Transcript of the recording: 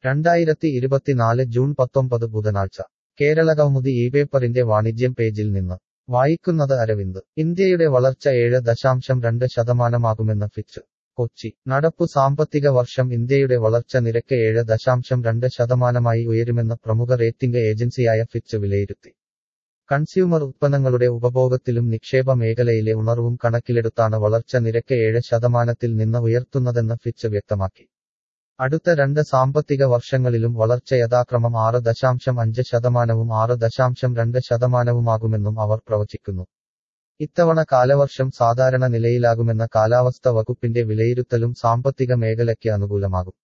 രണ്ടായിരത്തി ഇരുപത്തിനാല് ജൂൺ പത്തൊമ്പത് ബുധനാഴ്ച കേരള കൗമുദി ഈ പേപ്പറിന്റെ വാണിജ്യം പേജിൽ നിന്ന് വായിക്കുന്നത് അരവിന്ദ് ഇന്ത്യയുടെ വളർച്ച ഏഴ് ദശാംശം രണ്ട് ശതമാനമാകുമെന്ന് ഫിച്ച് കൊച്ചി നടപ്പു സാമ്പത്തിക വർഷം ഇന്ത്യയുടെ വളർച്ച നിരക്ക് ഏഴ് ദശാംശം രണ്ട് ശതമാനമായി ഉയരുമെന്ന് പ്രമുഖ റേറ്റിംഗ് ഏജൻസിയായ ഫിച്ച് വിലയിരുത്തി കൺസ്യൂമർ ഉത്പന്നങ്ങളുടെ ഉപഭോഗത്തിലും നിക്ഷേപ മേഖലയിലെ ഉണർവും കണക്കിലെടുത്താണ് വളർച്ച നിരക്ക് ഏഴ് ശതമാനത്തിൽ നിന്ന് ഉയർത്തുന്നതെന്ന് ഫിച്ച് വ്യക്തമാക്കി അടുത്ത രണ്ട് സാമ്പത്തിക വർഷങ്ങളിലും വളർച്ച യഥാക്രമം ആറ് ദശാംശം അഞ്ച് ശതമാനവും ആറ് ദശാംശം രണ്ട് ശതമാനവുമാകുമെന്നും അവർ പ്രവചിക്കുന്നു ഇത്തവണ കാലവർഷം സാധാരണ നിലയിലാകുമെന്ന കാലാവസ്ഥ വകുപ്പിന്റെ വിലയിരുത്തലും സാമ്പത്തിക മേഖലയ്ക്ക് അനുകൂലമാകും